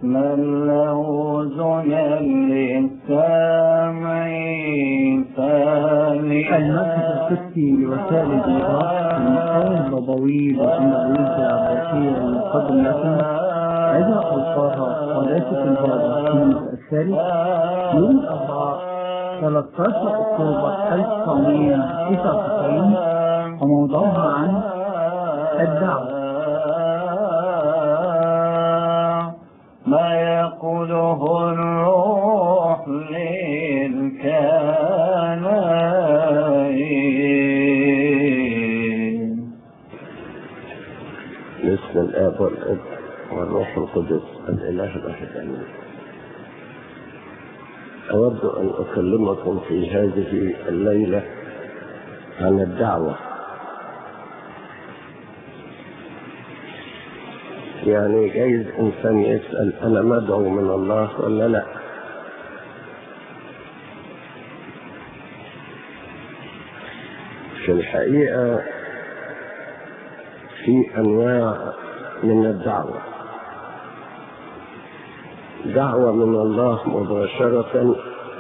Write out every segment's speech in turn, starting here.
من له زنا للسامعين المبحث الستي لوسائل الإيضاح من قول النبوي بالأندلس العباسية المقدم لكم إذا ألقاها قناة البابا الثالث يوم الأربعاء 13 أكتوبر 1999 وموضوعها عن الدعوة ما يقوله الروح للكنائن باسم الاب والاب والروح القدس الاله الواحد امين اود ان اكلمكم في هذه الليله عن الدعوه يعني جايز انسان يسال انا مدعو من الله ولا لا في الحقيقه في انواع من الدعوه دعوه من الله مباشره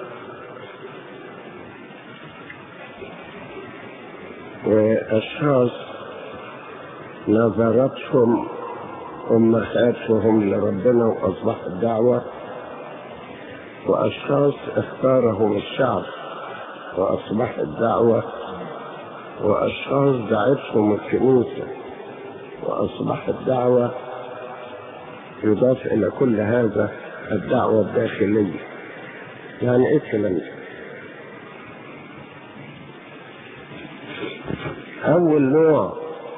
واشخاص نظرتهم امهاتهم لربنا واصبحت دعوه واشخاص اختارهم الشعب واصبحت دعوه واشخاص دعتهم الكنيسه واصبحت دعوه يضاف الى كل هذا الدعوه الداخليه يعني ايه الكلام ده اول نوع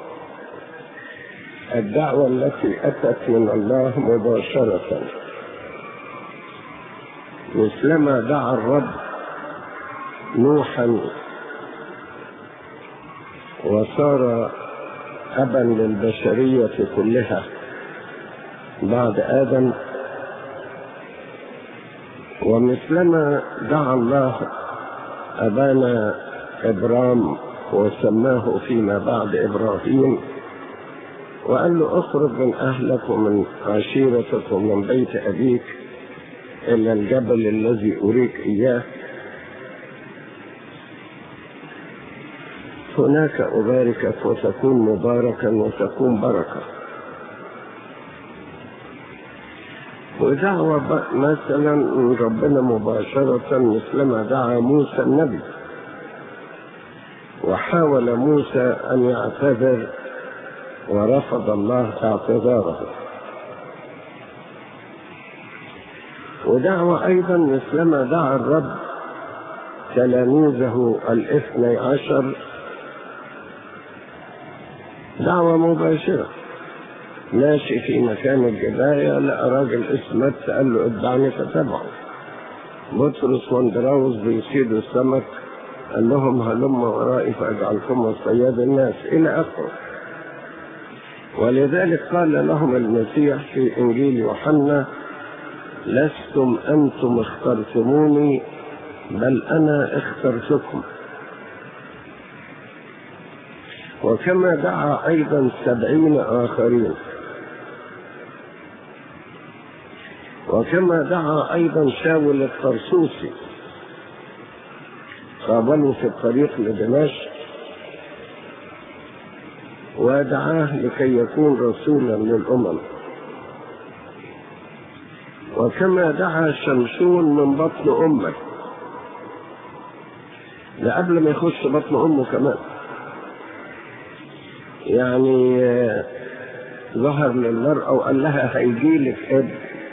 الدعوه التي اتت من الله مباشره مثلما دعا الرب نوحا وصار ابا للبشريه كلها بعد ادم ومثلما دعا الله ابانا ابرام وسماه فيما بعد ابراهيم وقال له اخرج من اهلك ومن عشيرتك ومن بيت ابيك الى الجبل الذي اريك اياه هناك أباركك وتكون مباركا وتكون بركة ودعوة مثلا من ربنا مباشرة مثلما دعا موسى النبي وحاول موسى أن يعتذر ورفض الله اعتذاره ودعوة أيضا مثلما دعا الرب تلاميذه الاثني عشر دعوة مباشرة ماشي في مكان الجباية لقى راجل اسمه مت قال له اتبعني فتبعه بطرس واندراوس بيصيدوا السمك قال لهم هلم ورائي فاجعلكم صياد الناس الى اخره ولذلك قال لهم المسيح في انجيل يوحنا لستم انتم اخترتموني بل انا اخترتكم وكما دعا أيضا سبعين آخرين وكما دعا أيضا شاول الطرسوسي قابله في الطريق لدمشق ودعاه لكي يكون رسولا للأمم وكما دعا شمشون من بطن أمه ده قبل ما يخش بطن أمه كمان يعني ظهر للمرأة وقال لها هيجي لك ابن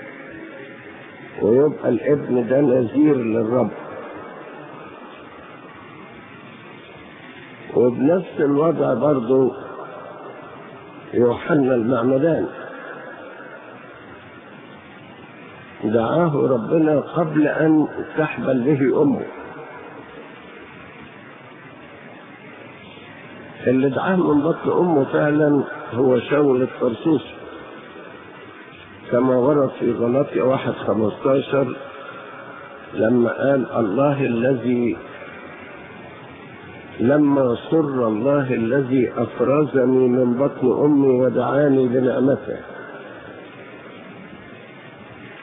ويبقى الابن ده نذير للرب وبنفس الوضع برضو يوحنا المعمدان دعاه ربنا قبل ان تحبل به امه اللي دعاه من بطن امه فعلا هو شاول الطرسوسي كما ورد في غلطية واحد خمستاشر لما قال الله الذي لما سر الله الذي افرزني من بطن امي ودعاني بنعمته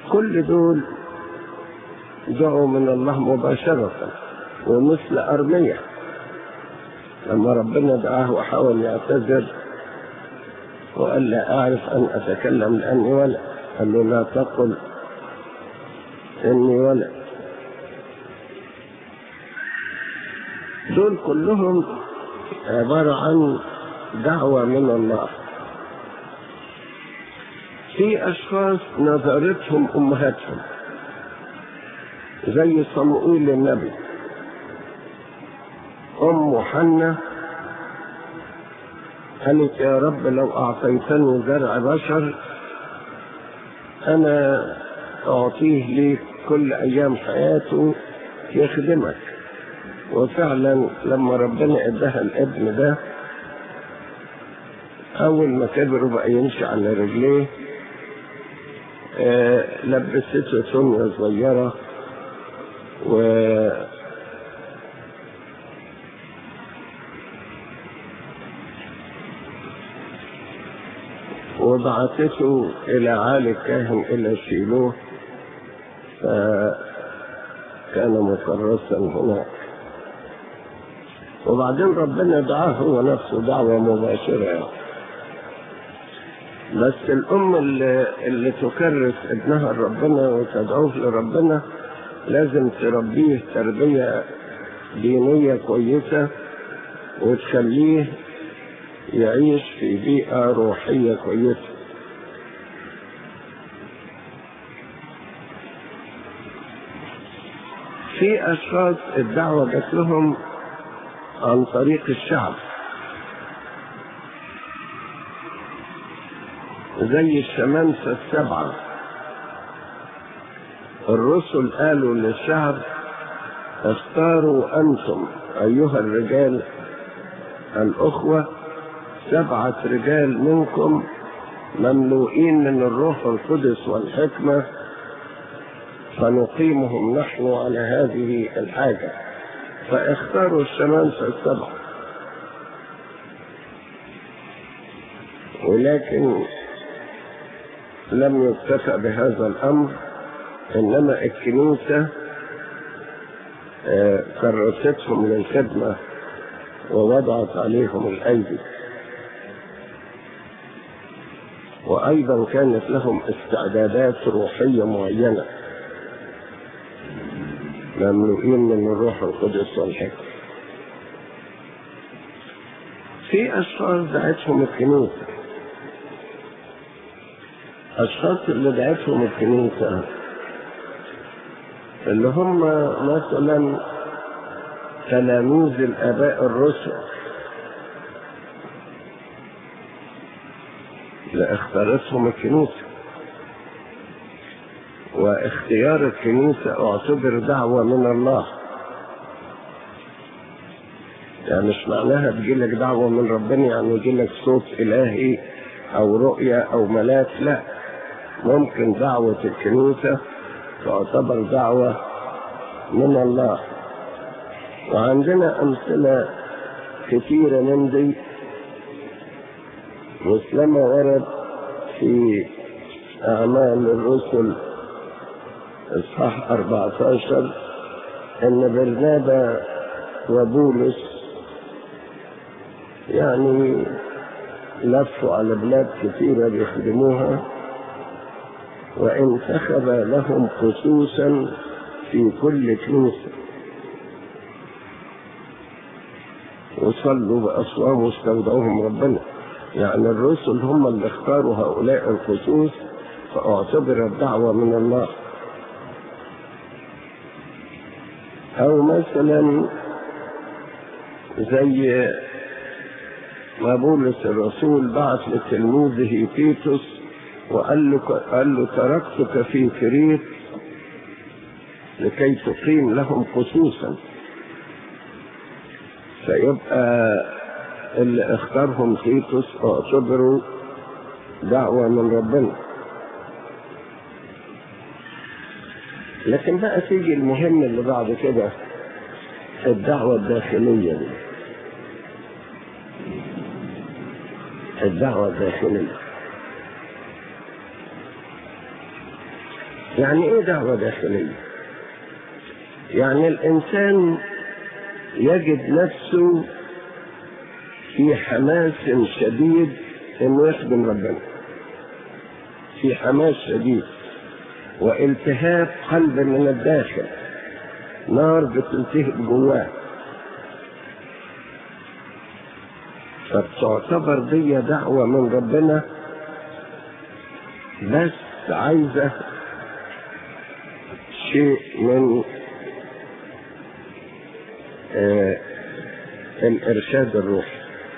كل دول دعوا من الله مباشرة ومثل أرمية لما ربنا دعاه وحاول يعتذر وقال لا أعرف أن أتكلم لأني ولد قال له لا تقل إني ولد دول كلهم عبارة عن دعوة من الله في أشخاص نظرتهم أمهاتهم زي صموئيل النبي أم حنة قالت يا رب لو أعطيتني زرع بشر أنا أعطيه ليك كل أيام حياته يخدمك وفعلا لما ربنا اداها الابن ده أول ما كبر بقى يمشي على رجليه آه لبسته سنية صغيرة و وبعثته إلى عالي الكاهن إلى شيلوه فكان مكرسا هناك وبعدين ربنا دعاه هو نفسه دعوة مباشرة يعني. بس الأم اللي, اللي تكرس ابنها لربنا وتدعوه لربنا لازم تربيه تربية دينية كويسة وتخليه يعيش في بيئة روحية كويسة في أشخاص الدعوة جات لهم عن طريق الشعب زي الشمامسة السبعة الرسل قالوا للشعب اختاروا أنتم أيها الرجال الأخوة سبعة رجال منكم مملوئين من الروح القدس والحكمة فنقيمهم نحن على هذه الحاجة فاختاروا الشمامسة السبعة ولكن لم يكتفى بهذا الأمر إنما الكنيسة كرستهم للخدمة ووضعت عليهم الأيدي وأيضا كانت لهم استعدادات روحية معينة مملوئين من الروح القدس والحكمة في أشخاص دعتهم الكنيسة أشخاص اللي دعتهم الكنيسة اللي هم مثلا تلاميذ الآباء الرسل اللي اختارتهم الكنيسة واختيار الكنيسة اعتبر دعوة من الله يعني مش معناها تجيلك دعوة من ربنا يعني يجيلك صوت إلهي أو رؤية أو ملاك لا ممكن دعوة الكنيسة تعتبر دعوة من الله وعندنا أمثلة كثيرة من دي مثلما ورد في أعمال الرسل إصحاح 14 إن برنابا وبولس يعني لفوا على بلاد كثيرة بيخدموها وانتخب لهم خصوصا في كل كنيسة وصلوا بأصوام واستودعوهم ربنا يعني الرسل هم اللي اختاروا هؤلاء الخصوص فاعتبرت دعوة من الله أو مثلا زي ما بولس الرسول بعث لتلميذه تيتوس وقال له قال له تركتك في كريت لكي تقيم لهم خصوصا فيبقى اللي اختارهم تيتوس اعتبروا دعوة من ربنا لكن بقى تيجي المهم اللي بعد كده الدعوة الداخلية دي الدعوة الداخلية يعني ايه دعوة داخلية يعني الانسان يجد نفسه في حماس شديد انه يخدم ربنا في حماس شديد والتهاب قلب من الداخل نار بتلتهب جواه فتعتبر دي دعوة من ربنا بس عايزة شيء من آه الإرشاد الروحي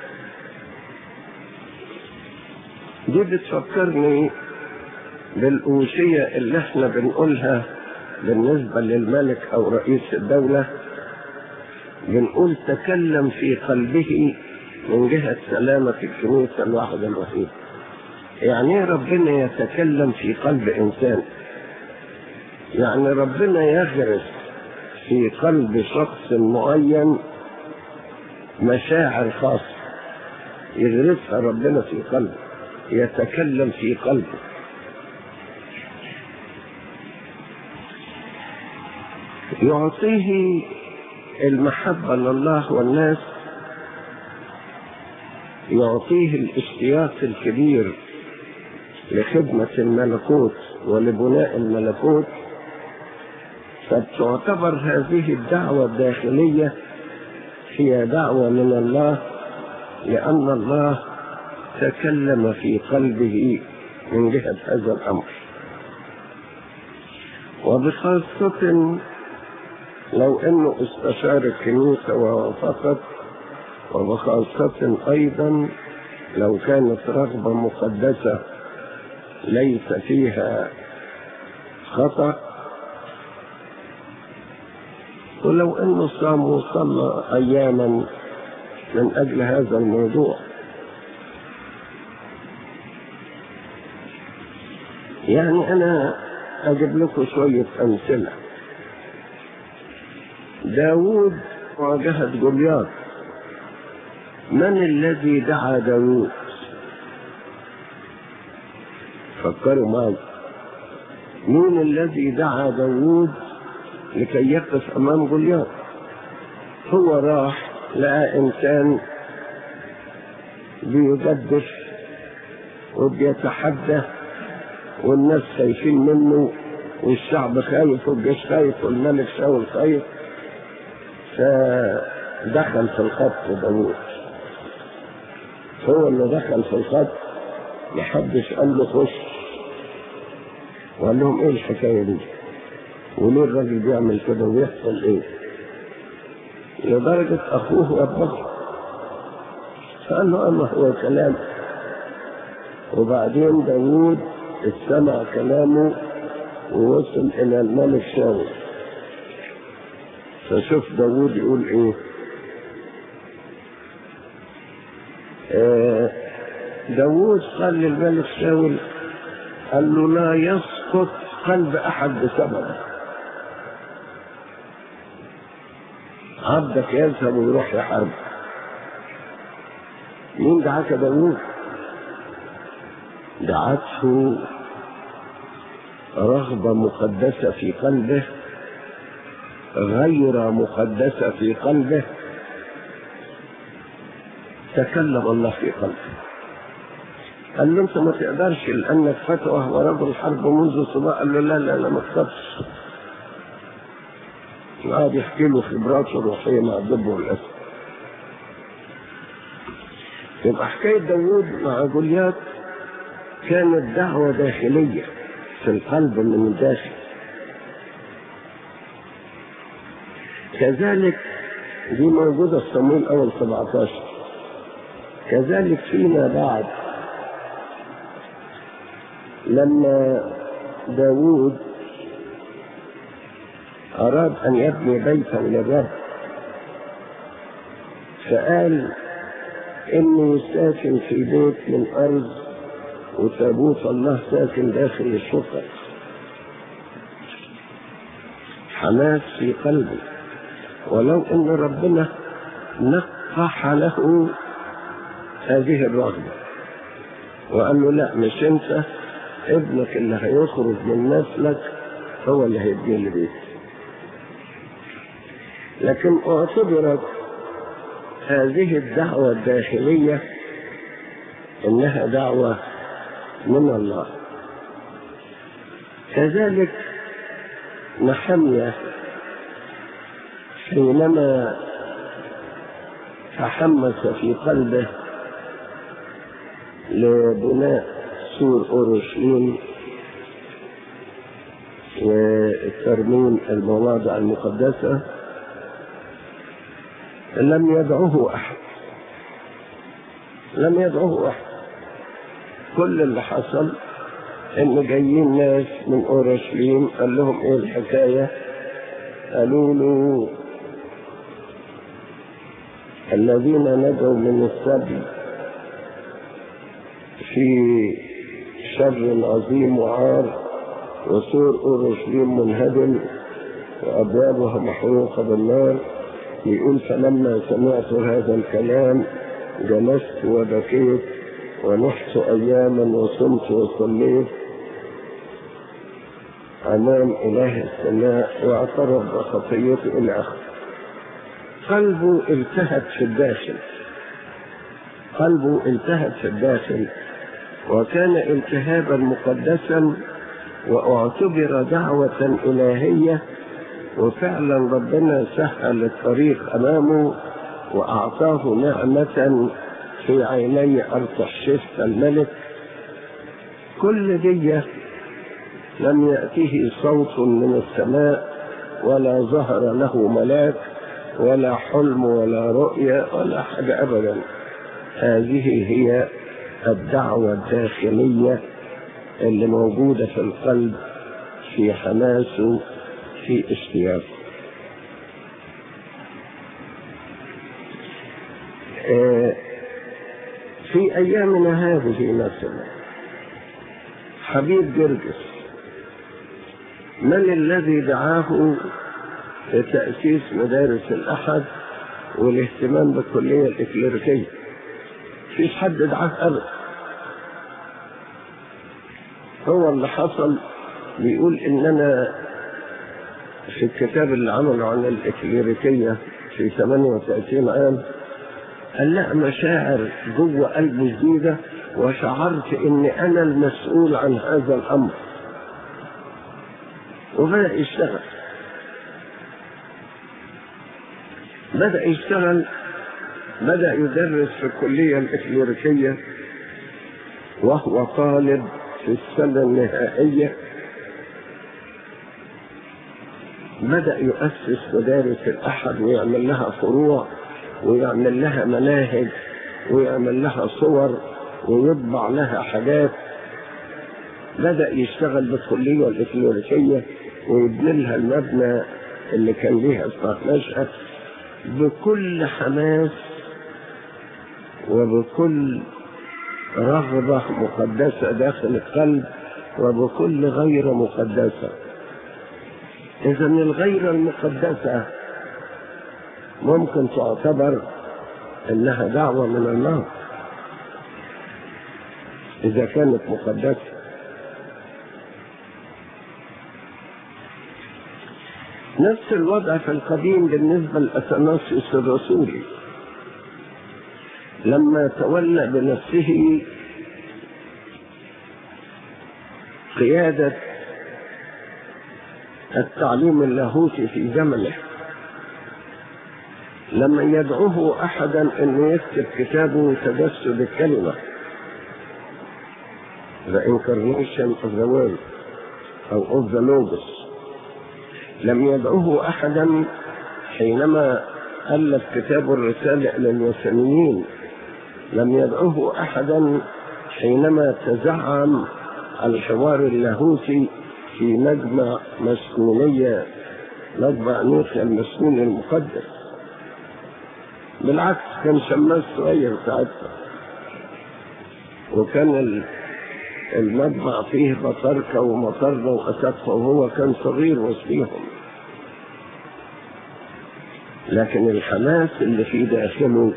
دي بتفكرني بالأوشية اللي احنا بنقولها بالنسبة للملك أو رئيس الدولة بنقول تكلم في قلبه من جهة سلامة الكنيسة الواحدة الوحيدة يعني ربنا يتكلم في قلب إنسان يعني ربنا يغرس في قلب شخص معين مشاعر خاصة يغرسها ربنا في قلبه يتكلم في قلبه يعطيه المحبة لله والناس يعطيه الاشتياق الكبير لخدمة الملكوت ولبناء الملكوت فتعتبر هذه الدعوة الداخلية هي دعوة من الله لأن الله تكلم في قلبه من جهة هذا الأمر وبخاصة لو أنه استشار الكنيسة ووافقت وبخاصة أيضا لو كانت رغبة مقدسة ليس فيها خطأ ولو أنه صام وصلى أياما من أجل هذا الموضوع يعني أنا أجيب لكم شوية أمثلة داود واجهت جولياث من الذي دعا داود فكروا معي مين الذي دعا داود لكي يقف امام جولياث هو راح لقى انسان بيجدف وبيتحدى والناس خايفين منه والشعب خايف والجيش خايف والملك شاول خايف فدخل في الخط داوود هو اللي دخل في الخط محدش قال له خش وقال لهم ايه الحكايه دي وليه الراجل بيعمل كده ويحصل ايه لدرجة أخوه وضحه فقال له أما هو كلام وبعدين داوود استمع كلامه ووصل إلى الملك شاول فشوف داوود يقول إيه آه داوود قال للملك شاول قال له لا يسقط قلب أحد بسببه عبدك يذهب ويروح يحارب مين دعاك داوود دعته رغبة مقدسة في قلبه غير مقدسة في قلبه تكلم الله في قلبه قال له انت ما تقدرش لانك فتوى ورجل حرب منذ صباح قال له لا لا لا ما تقدرش قعد يحكي له خبراته الروحيه مع الدب والاسد يبقى حكايه داوود مع جوليات كانت دعوه داخليه في القلب من الداخل كذلك دي موجودة في صمويل أول 17 كذلك فيما بعد لما داوود أراد أن يبني بيتا للرب فقال إني ساكن في بيت من أرض وتابوت الله ساكن داخل الشقق حماس في قلبي ولو ان ربنا نقح له هذه الرغبه وقال له لا مش انت ابنك اللي هيخرج من نسلك هو اللي هيبني لي بيت لكن اعتبرت هذه الدعوة الداخلية انها دعوة من الله كذلك نحمية حينما تحمس في قلبه لبناء سور اورشليم وترميم المواضع المقدسة لم يدعه أحد لم يدعه أحد كل اللي حصل إن جايين ناس من أورشليم قال لهم إيه الحكاية قالوا له الذين نجوا من السبي في شر عظيم وعار وسور أورشليم منهدم وأبوابها محروقة بالنار يقول فلما سمعت هذا الكلام جلست وبكيت ونحت أياما وصمت وصليت أمام إله السماء واعترف بخطيته إلى آخره قلبه التهب في الداخل قلبه التهب في الداخل وكان التهابا مقدسا واعتبر دعوة إلهية وفعلا ربنا سهل الطريق أمامه وأعطاه نعمة في عيني أرتحشست الملك كل دي لم يأته صوت من السماء ولا ظهر له ملاك ولا حلم ولا رؤية ولا حاجة أبدا هذه هي الدعوة الداخلية اللي موجودة في القلب في حماسه في اشتياقه في أيامنا هذه مثلا حبيب جرجس من الذي دعاه لتأسيس مدارس الأحد والاهتمام بالكلية الإكليريكية فيش حد دعاه أبدا هو اللي حصل بيقول إن أنا في الكتاب اللي عمله عن الإكليريكية في 38 عام قال لا مشاعر جوه قلبه جديدة وشعرت إني أنا المسؤول عن هذا الأمر وبدأ يشتغل بدأ يشتغل بدأ يدرس في الكلية الإكليريكية وهو طالب في السنة النهائية بدأ يؤسس مدارس الأحد ويعمل لها فروع ويعمل لها مناهج ويعمل لها صور ويطبع لها حاجات بدأ يشتغل بالكلية الإكليريكية ويبني لها المبنى اللي كان ليها إصلاح نشأة بكل حماس وبكل رغبة مقدسة داخل القلب وبكل غير مقدسة إذا الغير المقدسة ممكن تعتبر إنها دعوة من الله إذا كانت مقدسة نفس الوضع في القديم بالنسبة لأثناسيوس الرسولي لما تولى بنفسه قيادة التعليم اللاهوتي في زمنه لما يدعوه أحدا أن يكتب كتابه تجسد الكلمة The Incarnation of the Word أو of the Logos لم يدعوه أحدا حينما ألف كتاب الرسالة إلى الوثنيين لم يدعوه أحدا حينما تزعم الحوار اللاهوتي في مجمع مسكونية مجمع نوخيا المسكون المقدس بالعكس كان شماس صغير ساعتها وكان المجمع فيه بطاركة ومطرة وأساتذة وهو كان صغير وسطيهم لكن الحماس اللي في داخله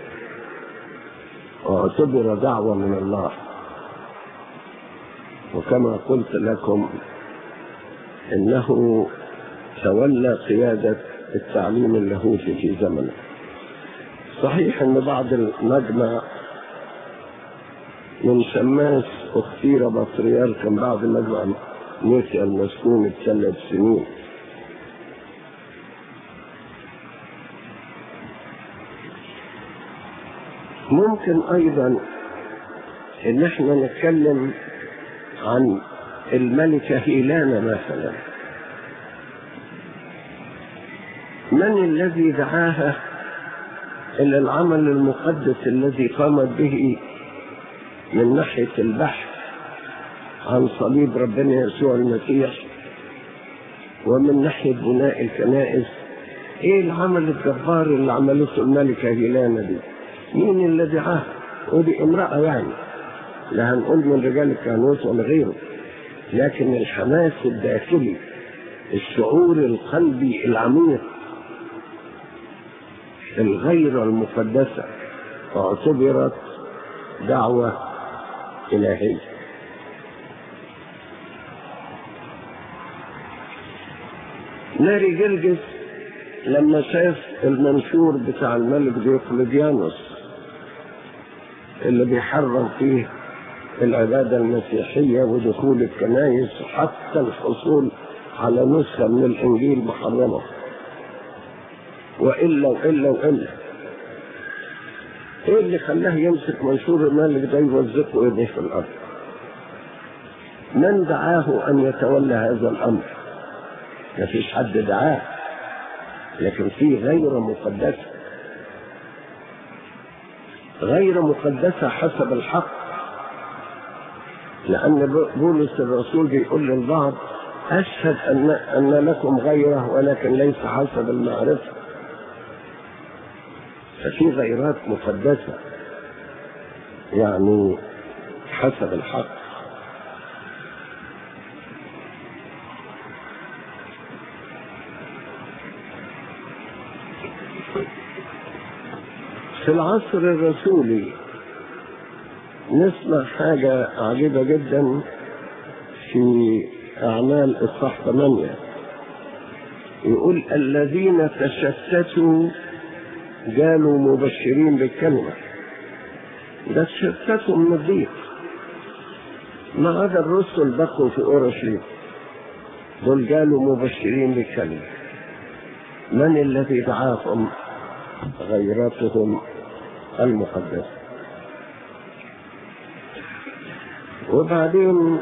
اعتبر دعوة من الله وكما قلت لكم انه تولى قيادة التعليم اللاهوتي في زمنه صحيح ان بعض المجمع من شماس اختير بطريركا بعد مجمع نسي المسكون بثلاث سنين ممكن ايضا ان احنا نتكلم عن الملكة هيلانا مثلا من الذي دعاها الى العمل المقدس الذي قامت به من ناحية البحث عن صليب ربنا يسوع المسيح ومن ناحية بناء الكنائس ايه العمل الجبار اللي عملته الملكة هيلانا دي مين اللي دعاها ودي امرأة يعني لا هنقول من رجال الكهنوت ولا غيره لكن الحماس الداخلي الشعور القلبي العميق الغير المقدسة اعتبرت دعوة إلهية ماري جرجس لما شاف المنشور بتاع الملك ديوقليديانوس اللي بيحرم فيه العبادة المسيحية ودخول الكنائس حتى الحصول على نسخة من الإنجيل محرمة وإلا وإلا وإلا إيه اللي خلاه يمسك منشور الملك ده يوزقه إيديه في الأرض من دعاه أن يتولى هذا الأمر ما فيش حد دعاه لكن في غير مقدسة غير مقدسة حسب الحق لأن بولس الرسول بيقول للبعض أشهد أن أن لكم غيره ولكن ليس حسب المعرفة ففي غيرات مقدسة يعني حسب الحق في العصر الرسولي نسمع حاجة عجيبة جدا في أعمال إصحاح 8 يقول الذين تشتتوا قالوا مبشرين بالكلمة ده تشتتوا من الضيق ما عدا الرسل بقوا في أورشليم دول قالوا مبشرين بالكلمة من الذي دعاهم غيرتهم المقدسة وبعدين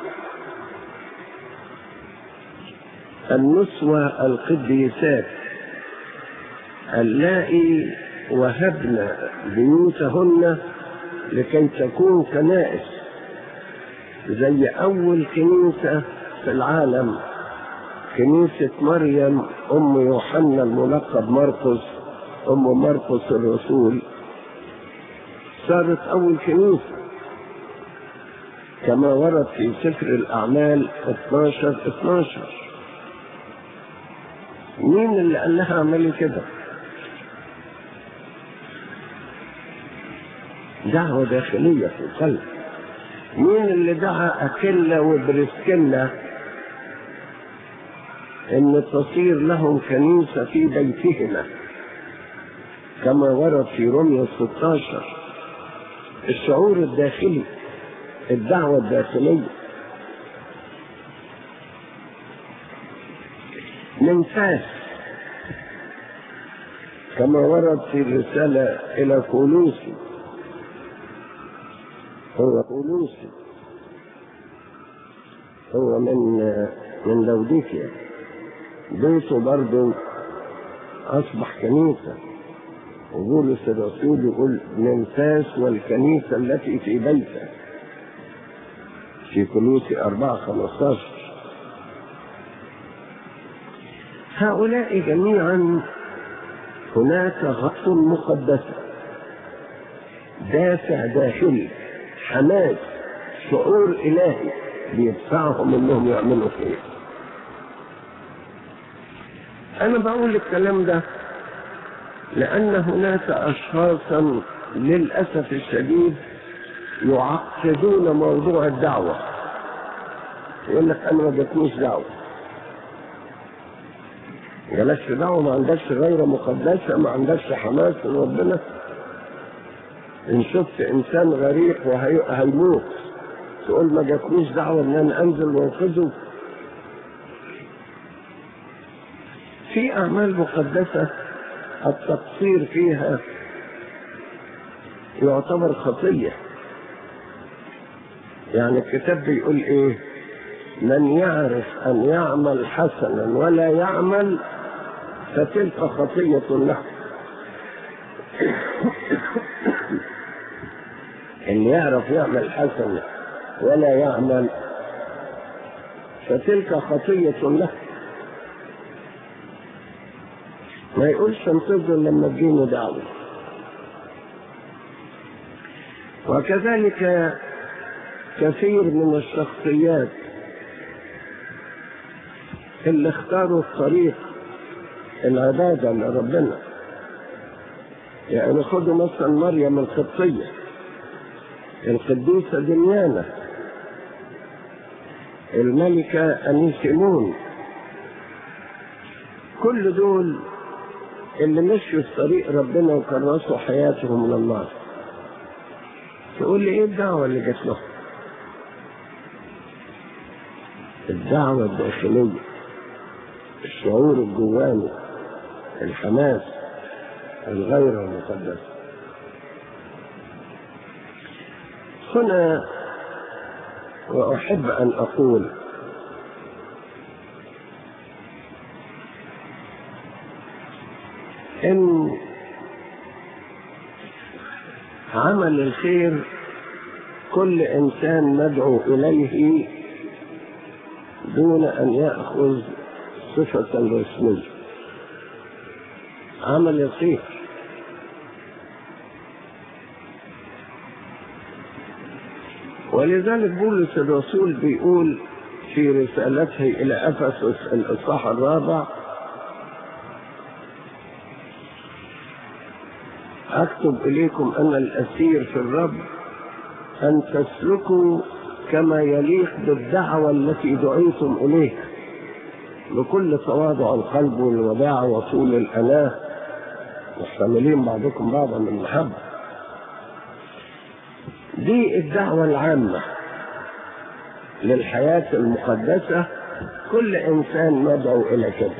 النسوة القديسات اللائي وهبن بيوتهن لكي تكون كنائس زي أول كنيسة في العالم كنيسة مريم أم يوحنا الملقب مرقس أم مرقس الرسول صارت أول كنيسة كما ورد في سفر الأعمال 12 12 مين اللي قال لها اعملي كده؟ دعوة داخلية في القلب مين اللي دعا أكلة وبرسكلة ان تصير لهم كنيسة في بيتهما كما ورد في رمية 16 الشعور الداخلي الدعوة الداخلية من فاس كما ورد في الرسالة إلى كولوسي هو كولوسي هو من من لوديكيا بيته برضه أصبح كنيسة وبولس الرسول يقول من فاس والكنيسة التي في بيته في كلوسي أربعة خمستاشر هؤلاء جميعا هناك غط مقدسة دافع داخلي حماس شعور إلهي بيدفعهم إنهم يعملوا خير أنا بقول الكلام ده لأن هناك أشخاصا للأسف الشديد يعقدون موضوع الدعوة يقول لك أنا ما جاتنيش دعوة جالكش دعوة ما عندكش غير مقدسة ما عندكش حماس لربنا إن شفت إنسان غريق وهيموت تقول ما جاتنيش دعوة إن أنا أنزل وأنقذه في أعمال مقدسة التقصير فيها يعتبر خطية يعني الكتاب بيقول إيه من يعرف أن يعمل حسنا ولا يعمل فتلك خطية له اللي يعرف يعمل حسنا ولا يعمل فتلك خطية له ما يقولش انتظر لما تجيني دعوة وكذلك كثير من الشخصيات اللي اختاروا الطريق العبادة لربنا يعني خدوا مثلا مريم القبطية القديسة دميانة الملكة أنيسيمون كل دول اللي مشوا في طريق ربنا وكرسوا حياتهم لله تقول لي ايه الدعوة اللي جات لهم الدعوة الداخلية الشعور الجواني الحماس الغير المقدس هنا وأحب أن أقول إن عمل الخير كل إنسان ندعو إليه دون أن يأخذ صفة رسمية عمل الخير ولذلك بولس الرسول بيقول في رسالته إلى أفسس الإصحاح الرابع أكتب إليكم أن الأسير في الرب أن تسلكوا كما يليق بالدعوة التي دعيتم إليها بكل تواضع القلب والوداع وطول الأناة محتملين بعضكم بعضا من المحبة دي الدعوة العامة للحياة المقدسة كل إنسان يدعو إلى كده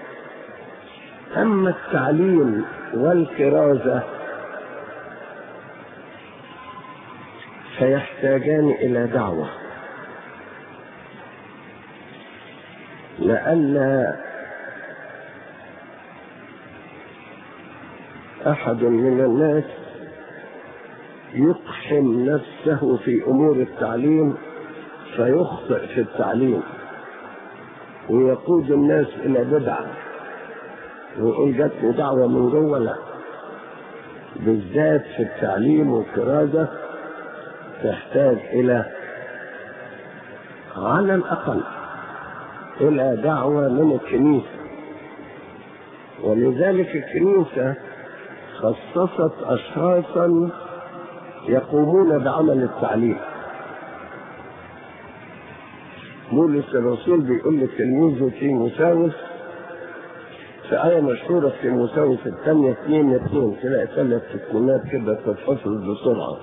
أما التعليم والكرازة فيحتاجان إلى دعوة لئلا أحد من الناس يقحم نفسه في أمور التعليم فيخطئ في التعليم ويقود الناس إلى بدعة ويقول جاتني دعوة من جوه لا بالذات في التعليم والكرازة تحتاج إلى على الأقل إلى دعوة من الكنيسة ولذلك الكنيسة خصصت أشخاصا يقومون بعمل التعليم بولس الرسول بيقول لتلميذه تيموساوس في آية مشهورة في تيموساوس الثانية اثنين اثنين تلاقي ثلاث تكوينات كده تتفصل بسرعة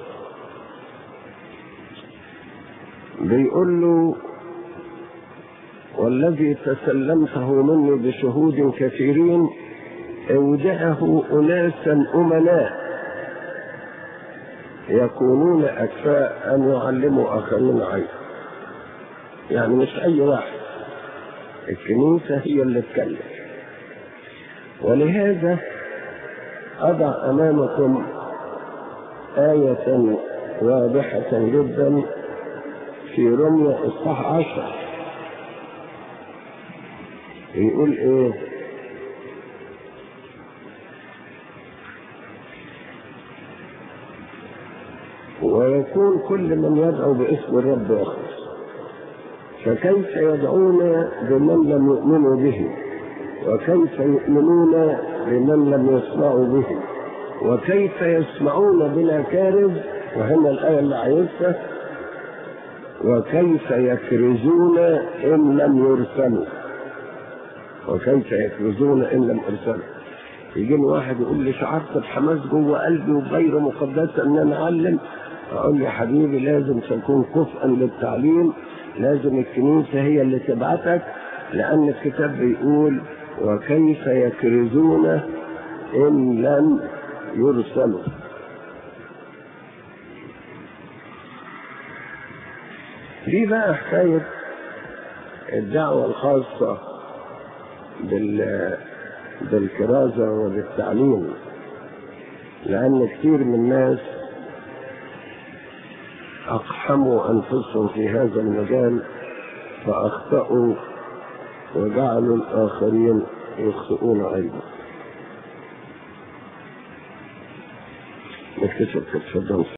بيقول له والذي تسلمته مني بشهود كثيرين اودعه اناسا امناء يكونون اكفاء ان يعلموا اخرين عيب يعني مش اي واحد الكنيسه هي اللي تكلم ولهذا اضع امامكم ايه واضحه جدا في رمية اصحاح عشر يقول ايه ويكون كل من يدعو باسم الرب يخلص فكيف يدعون بمن لم يؤمنوا به وكيف يؤمنون بمن لم يسمعوا به وكيف يسمعون بلا كارث وهنا الآية اللي عايزها وكيف يكرزون إن لم يرسلوا وكيف يكرزون إن لم أرسله يجيني واحد يقول لي شعرت بحماس جوه قلبي وبغير مقدسة إن أنا أعلم أقول له يا حبيبي لازم تكون كفءا للتعليم لازم الكنيسة هي اللي تبعتك لأن الكتاب بيقول وكيف يكرزون إن لم يرسلوا في بقى حكاية الدعوة الخاصة بال بالكرازة وبالتعليم لأن كثير من الناس أقحموا أنفسهم في هذا المجال فأخطأوا وجعلوا الآخرين يخطئون أيضا نكتشف تفضل